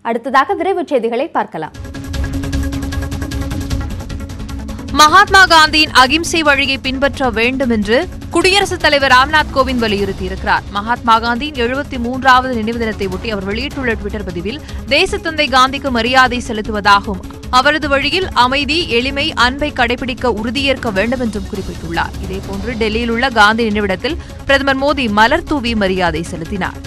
அடுத்ததாக விரைவுச் செய்திகளை பார்க்கலாம் மகாத்மா காந்தியின் அகிம்சை வழியை பின்பற்ற வேண்டும் என்று குடியரசுத் தலைவர் ராம்நாத் கோவிந்த் வலியுறுத்தியிருக்கிறார் மகாத்மா காந்தியின் எழுபத்தி மூன்றாவது நினைவு தினத்தை ஒட்டி அவர் வெளியிட்டுள்ள டுவிட்டர் பதிவில் தேசத்தந்தை காந்திக்கு மரியாதை செலுத்துவதாகவும் அவரது வழியில் அமைதி எளிமை அன்பை கடைபிடிக்க உறுதியேற்க வேண்டும் என்றும் குறிப்பிட்டுள்ளார் இதேபோன்று டெல்லியில் உள்ள காந்தி நினைவிடத்தில் பிரதமர் மோடி மலர் தூவி மரியாதை செலுத்தினார்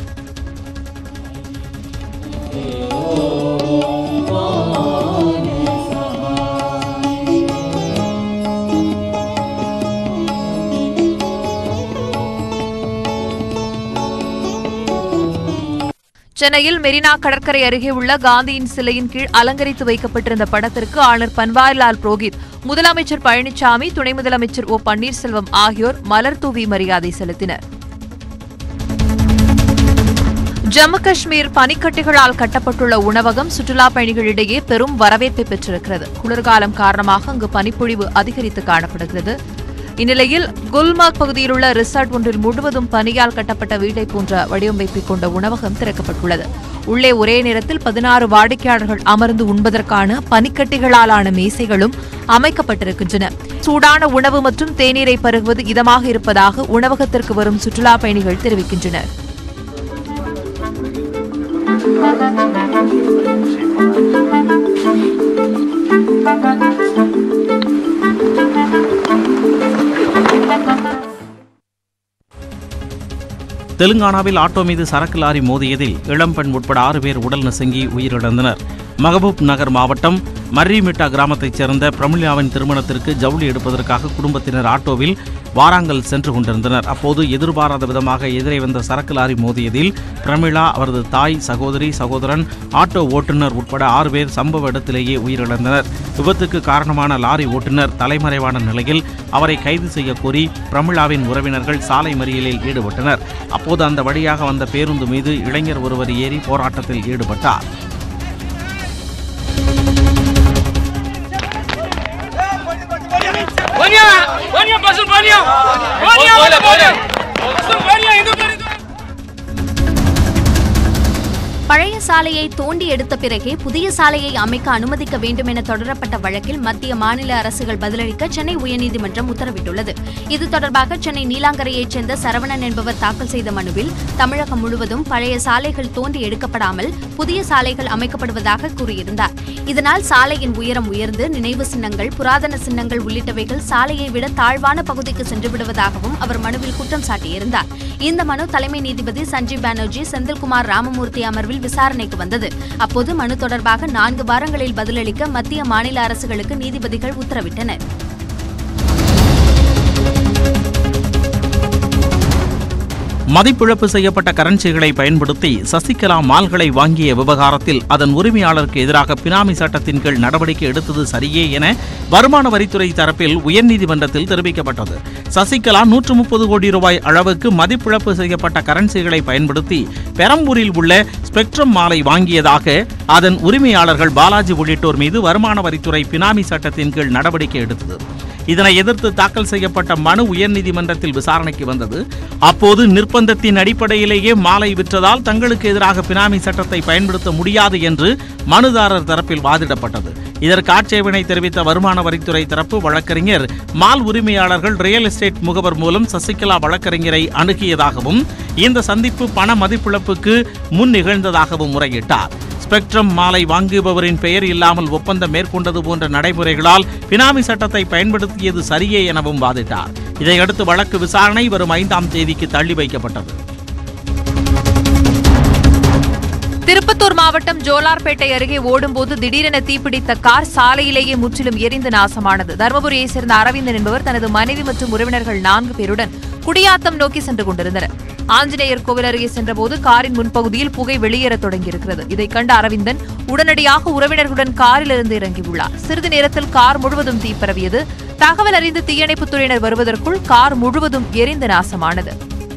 சென்னையில் மெரினா கடற்கரை அருகே உள்ள காந்தியின் சிலையின் கீழ் அலங்கரித்து வைக்கப்பட்டிருந்த படத்திற்கு ஆளுநர் பன்வாரிலால் புரோஹித் முதலமைச்சர் பழனிசாமி துணை முதலமைச்சர் ஓ பன்னீர்செல்வம் ஆகியோர் மலர் தூவி மரியாதை செலுத்தினர் ஜம்மு காஷ்மீர் பனிக்கட்டிகளால் கட்டப்பட்டுள்ள உணவகம் சுற்றுலா பயணிகளிடையே பெரும் வரவேற்பை பெற்றிருக்கிறது குளிர்காலம் காரணமாக அங்கு பனிப்பொழிவு அதிகரித்து காணப்படுகிறது இந்நிலையில் குல்மார்க் பகுதியில் உள்ள ரிசார்ட் ஒன்றில் முழுவதும் பனியால் கட்டப்பட்ட வீட்டை போன்ற வடிவமைப்பை கொண்ட உணவகம் திறக்கப்பட்டுள்ளது உள்ளே ஒரே நேரத்தில் பதினாறு வாடிக்கையாளர்கள் அமர்ந்து உண்பதற்கான பனிக்கட்டிகளாலான மேசைகளும் அமைக்கப்பட்டிருக்கின்றன சூடான உணவு மற்றும் தேநீரை பருகுவது இதமாக இருப்பதாக உணவகத்திற்கு வரும் சுற்றுலா பயணிகள் தெரிவிக்கின்றனர் தெலுங்கானாவில் ஆட்டோ மீது சரக்கு லாரி மோதியதில் இளம்பெண் உட்பட ஆறு பேர் உடல் நசுங்கி உயிரிழந்தனர் மகபூப் நகர் மாவட்டம் மர்ரிமிட்டா கிராமத்தைச் சேர்ந்த பிரமிளாவின் திருமணத்திற்கு ஜவுளி எடுப்பதற்காக குடும்பத்தினர் ஆட்டோவில் வாராங்கல் சென்று கொண்டிருந்தனர் அப்போது எதிர்பாராத விதமாக எதிரே வந்த சரக்கு லாரி மோதியதில் பிரமிளா அவரது தாய் சகோதரி சகோதரன் ஆட்டோ ஓட்டுநர் உட்பட ஆறு பேர் சம்பவ இடத்திலேயே உயிரிழந்தனர் விபத்துக்கு காரணமான லாரி ஓட்டுநர் தலைமறைவான நிலையில் அவரை கைது செய்ய கோரி பிரமிளாவின் உறவினர்கள் சாலை மறியலில் ஈடுபட்டனர் அப்போது அந்த வழியாக வந்த பேருந்து மீது இளைஞர் ஒருவர் ஏறி போராட்டத்தில் ஈடுபட்டார் Bania! Bania, pasal Bania! Bania, Bania, Bania! Pasal Bania, itu kan itu. பழைய சாலையை தோண்டி எடுத்த பிறகே புதிய சாலையை அமைக்க அனுமதிக்க வேண்டும் என தொடரப்பட்ட வழக்கில் மத்திய மாநில அரசுகள் பதிலளிக்க சென்னை உயர்நீதிமன்றம் உத்தரவிட்டுள்ளது இது தொடர்பாக சென்னை நீலாங்கரையைச் சேர்ந்த சரவணன் என்பவர் தாக்கல் செய்த மனுவில் தமிழகம் முழுவதும் பழைய சாலைகள் தோண்டி எடுக்கப்படாமல் புதிய சாலைகள் அமைக்கப்படுவதாக கூறியிருந்தார் இதனால் சாலையின் உயரம் உயர்ந்து நினைவு சின்னங்கள் புராதன சின்னங்கள் உள்ளிட்டவைகள் சாலையை விட தாழ்வான பகுதிக்கு சென்று விடுவதாகவும் அவர் மனுவில் குற்றம் சாட்டியிருந்தார் இந்த மனு தலைமை நீதிபதி சஞ்சீவ் பானர்ஜி செந்தில்குமார் ராமமூர்த்தி அமர்வில் விசாரணைக்கு வந்தது அப்போது மனு தொடர்பாக நான்கு வாரங்களில் பதிலளிக்க மத்திய மாநில அரசுகளுக்கு நீதிபதிகள் உத்தரவிட்டனர் மதிப்பிழப்பு செய்யப்பட்ட கரன்சிகளை பயன்படுத்தி சசிகலா மால்களை வாங்கிய விவகாரத்தில் அதன் உரிமையாளருக்கு எதிராக பினாமி சட்டத்தின் கீழ் நடவடிக்கை எடுத்தது சரியே என வருமான வரித்துறை தரப்பில் உயர்நீதிமன்றத்தில் தெரிவிக்கப்பட்டது சசிகலா நூற்று முப்பது கோடி ரூபாய் அளவுக்கு மதிப்பிழப்பு செய்யப்பட்ட கரன்சிகளை பயன்படுத்தி பெரம்பூரில் உள்ள ஸ்பெக்ட்ரம் மாலை வாங்கியதாக அதன் உரிமையாளர்கள் பாலாஜி உள்ளிட்டோர் மீது வருமான வரித்துறை பினாமி சட்டத்தின் கீழ் நடவடிக்கை எடுத்தது இதனை எதிர்த்து தாக்கல் செய்யப்பட்ட மனு உயர்நீதிமன்றத்தில் விசாரணைக்கு வந்தது அப்போது நிர்பந்தத்தின் அடிப்படையிலேயே மாலை விற்றதால் தங்களுக்கு எதிராக பினாமி சட்டத்தை பயன்படுத்த முடியாது என்று மனுதாரர் தரப்பில் வாதிடப்பட்டது இதற்கு ஆட்சேபனை தெரிவித்த வருமான வரித்துறை தரப்பு வழக்கறிஞர் மால் உரிமையாளர்கள் ரியல் எஸ்டேட் முகவர் மூலம் சசிகலா வழக்கறிஞரை அணுகியதாகவும் இந்த சந்திப்பு பண மதிப்பிழப்புக்கு முன் நிகழ்ந்ததாகவும் முறையிட்டார் ஸ்பெக்ட்ரம் மாலை வாங்குபவரின் பெயர் இல்லாமல் ஒப்பந்தம் மேற்கொண்டது போன்ற நடைமுறைகளால் பினாமி சட்டத்தை பயன்படுத்தியது சரியே எனவும் வாதிட்டார் இதையடுத்து வழக்கு விசாரணை வரும் ஐந்தாம் தேதிக்கு தள்ளி வைக்கப்பட்டது திருப்பத்தூர் மாவட்டம் ஜோலார்பேட்டை அருகே ஓடும்போது திடீரென தீப்பிடித்த கார் சாலையிலேயே முற்றிலும் எரிந்து நாசமானது தருமபுரியை சேர்ந்த அரவிந்தன் என்பவர் தனது மனைவி மற்றும் உறவினர்கள் நான்கு பேருடன் குடியாத்தம் நோக்கி சென்று கொண்டிருந்தனர் ஆஞ்சநேயர் கோவில் அருகே சென்றபோது காரின் முன்பகுதியில் புகை வெளியேறத் தொடங்கியிருக்கிறது இதைக் கண்ட அரவிந்தன் உடனடியாக உறவினர்களுடன் காரிலிருந்து இறங்கியுள்ளார் சிறிது நேரத்தில் கார் முழுவதும் தீப்பரவியது தகவல் அறிந்து தீயணைப்புத் துறையினர் வருவதற்குள் கார் முழுவதும் எரிந்து நாசமானது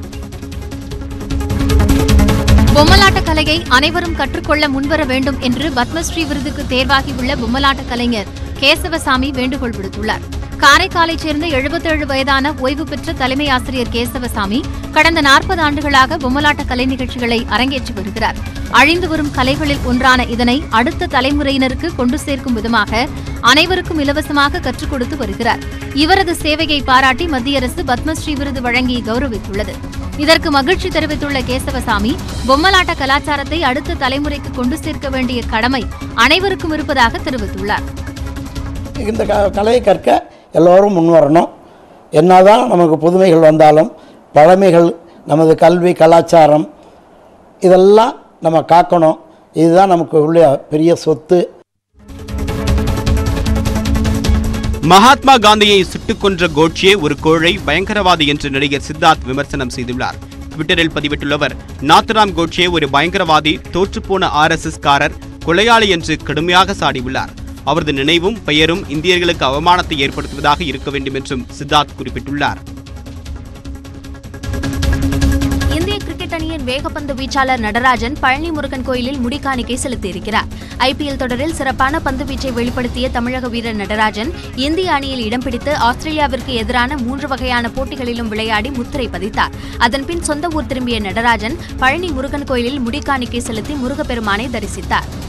பொம்மலாட்ட கலையை அனைவரும் கற்றுக்கொள்ள முன்வர வேண்டும் என்று பத்மஸ்ரீ விருதுக்கு தேர்வாகியுள்ள பொம்மலாட்ட கலைஞர் கேசவசாமி வேண்டுகோள் விடுத்துள்ளார் காரைக்காலைச் சேர்ந்த 77 வயதான ஓய்வு பெற்ற தலைமை ஆசிரியர் கேசவசாமி கடந்த நாற்பது ஆண்டுகளாக பொம்மலாட்ட கலை நிகழ்ச்சிகளை அரங்கேற்றி வருகிறார் அழிந்து வரும் கலைகளில் ஒன்றான இதனை அடுத்த தலைமுறையினருக்கு கொண்டு சேர்க்கும் விதமாக அனைவருக்கும் இலவசமாக கற்றுக் கொடுத்து வருகிறார் இவரது சேவையை பாராட்டி மத்திய அரசு பத்மஸ்ரீ விருது வழங்கி கௌரவித்துள்ளது இதற்கு மகிழ்ச்சி தெரிவித்துள்ள கேசவசாமி பொம்மலாட்ட கலாச்சாரத்தை அடுத்த தலைமுறைக்கு கொண்டு சேர்க்க வேண்டிய கடமை அனைவருக்கும் இருப்பதாக தெரிவித்துள்ளார் இந்த க கலையை கற்க எல்லோரும் முன் வரணும் என்னதான் நமக்கு புதுமைகள் வந்தாலும் பழமைகள் நமது கல்வி கலாச்சாரம் இதெல்லாம் நம்ம காக்கணும் இதுதான் நமக்கு உள்ள பெரிய சொத்து மகாத்மா காந்தியை சுட்டுக் கொன்ற கோட்சே ஒரு கோழை பயங்கரவாதி என்று நடிகர் சித்தார்த் விமர்சனம் செய்துள்ளார் ட்விட்டரில் பதிவிட்டுள்ளவர் நாத்ராம் கோட்சே ஒரு பயங்கரவாதி தோற்றுப்போன ஆர்எஸ்எஸ் காரர் கொலையாளி என்று கடுமையாக சாடியுள்ளார் அவரது நினைவும் பெயரும் இந்தியர்களுக்கு அவமானத்தை ஏற்படுத்துவதாக இருக்க வேண்டும் என்றும் சித்தார்த் குறிப்பிட்டுள்ளார் இந்திய கிரிக்கெட் அணியின் வேகப்பந்து வீச்சாளர் நடராஜன் பழனி முருகன் கோயிலில் முடிக்காணிக்கை செலுத்தியிருக்கிறார் ஐபிஎல் தொடரில் சிறப்பான பந்து வீச்சை வெளிப்படுத்திய தமிழக வீரர் நடராஜன் இந்திய அணியில் இடம் பிடித்து ஆஸ்திரேலியாவிற்கு எதிரான மூன்று வகையான போட்டிகளிலும் விளையாடி முத்திரை பதித்தார் அதன்பின் சொந்த ஊர் திரும்பிய நடராஜன் பழனி முருகன் கோயிலில் முடிக்காணிக்கை செலுத்தி முருகப்பெருமானை தரிசித்தார்